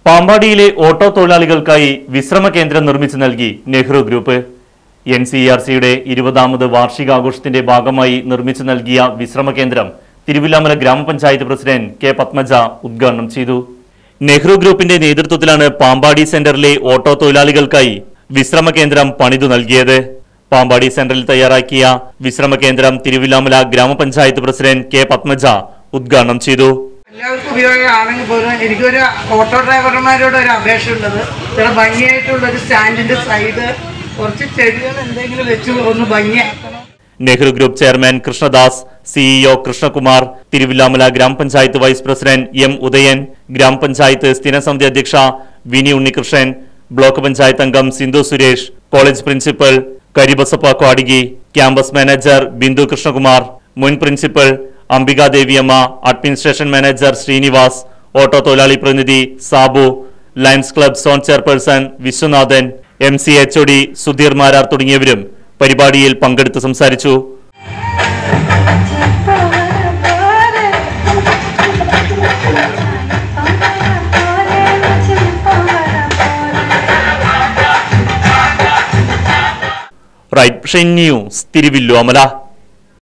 പാമ്പാടിയിലെ auto തൊഴിലാളികൾക്കായി വിശ്രമ കേന്ദ്രം നിർമ്മിച്ചു നൽകി Nehru group N C R സിയുടെ ഇരുപതാമത് വാർഷികാഘോഷത്തിന്റെ ഭാഗമായി നിർമ്മിച്ചു നൽകിയ വിശ്രമ കേന്ദ്രം തിരുവില്ലാമല ഗ്രാമപഞ്ചായത്ത് പ്രസിഡന്റ് കെ പത്മജ ഉദ്ഘാടനം ചെയ്തു നെഹ്റു ഗ്രൂപ്പിന്റെ നേതൃത്വത്തിലാണ് പാമ്പാടി സെന്ററിലെ ഓട്ടോ തൊഴിലാളികൾക്കായി വിശ്രമ കേന്ദ്രം പണിതു നൽകിയത് പാമ്പാടി സെന്ററിൽ തയ്യാറാക്കിയ വിശ്രമ കേന്ദ്രം തിരുവില്ലാമല ഗ്രാമപഞ്ചായത്ത് പ്രസിഡന്റ് കെ പത്മജ ഉദ്ഘാടനം ചെയ്തു എല്ലാവർക്കും ഉപയോഗമാണെങ്കിൽ പോലും എനിക്കൊരു ഓട്ടോ ഡ്രൈവർമാരോട് ഒരു അപേക്ഷ ഉള്ളത് ചില ഭംഗിയായിട്ടുള്ള ഒരു സ്റ്റാൻഡിന്റെ സൈഡ് കുറച്ച് ചെടികൾ എന്തെങ്കിലും വെച്ച് ഒന്ന് ഭംഗിയാക്കണം Nehru group chairman Krishnadas CEO Krishnakumar Thiruvilwamala ഗ്രാമപഞ്ചായത്ത് വൈസ് പ്രസിഡന്റ് എം ഉദയൻ ഗ്രാമപഞ്ചായത്ത് സ്ഥിരം സമിതി അധ്യക്ഷ വിനി ഉണ്ണികൃഷ്ണൻ ബ്ലോക്ക് പഞ്ചായത്ത് അംഗം Sindhu Suresh college principal Karibasappa Kwadigi campus manager Bindu Krishnakumar മുൻ principal Ambikadeviamma administration manager Srinivas auto തൊഴിലാളി പ്രതിനിധി Sabu lions club zone chairperson Viswanathan M C H O D Sudheer Marar തുടങ്ങിയവരും പരിപാടിയിൽ പങ്കെടുത്ത് സംസാരിച്ചു റൈറ്റ് ന്യൂസ് തിരുവില്ലുവമല